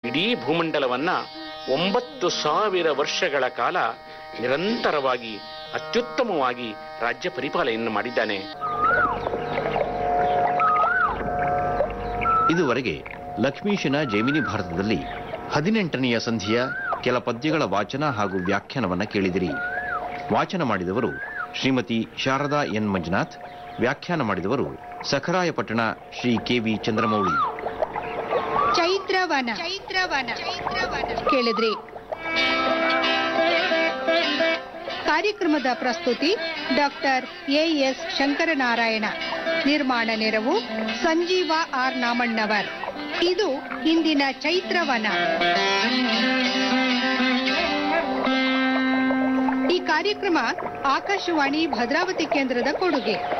ಇಡೀ ಭೂಮಂಡಲವನ್ನ ಒಂಬತ್ತು ಸಾವಿರ ವರ್ಷಗಳ ಕಾಲ ನಿರಂತರವಾಗಿ ಅತ್ಯುತ್ತಮವಾಗಿ ರಾಜ್ಯ ಪರಿಪಾಲನೆಯನ್ನು ಮಾಡಿದ್ದಾನೆ ಇದುವರೆಗೆ ಲಕ್ಷ್ಮೀಶನ ಜೈಮಿನಿ ಭಾರತದಲ್ಲಿ ಹದಿನೆಂಟನೆಯ ಸಂಧಿಯ ಕೆಲ ಪದ್ಯಗಳ ವಾಚನ ಹಾಗೂ ವ್ಯಾಖ್ಯಾನವನ್ನ ಕೇಳಿದಿರಿ ವಾಚನ ಮಾಡಿದವರು ಶ್ರೀಮತಿ ಶಾರದಾ ಎನ್ ಮಂಜುನಾಥ್ ವ್ಯಾಖ್ಯಾನ ಮಾಡಿದವರು ಸಖರಾಯಪಟ್ಟಣ ಶ್ರೀ ಕೆ ವಿ ಚಂದ್ರಮೌಳಿ ಚೈತ್ರವನ ಚೈತ್ರವನ ಕೇಳಿದ್ರಿ ಕಾರ್ಯಕ್ರಮದ ಪ್ರಸ್ತುತಿ ಡಾಕ್ಟರ್ ಎ ಎಸ್ ಶಂಕರನಾರಾಯಣ ನಿರ್ಮಾಣ ನೆರವು ಸಂಜೀವ ಆರ್ ನಾಮಣ್ಣವರ್ ಇದು ಇಂದಿನ ಚೈತ್ರವನ ಈ ಕಾರ್ಯಕ್ರಮ ಆಕಾಶವಾಣಿ ಭದ್ರಾವತಿ ಕೇಂದ್ರದ ಕೊಡುಗೆ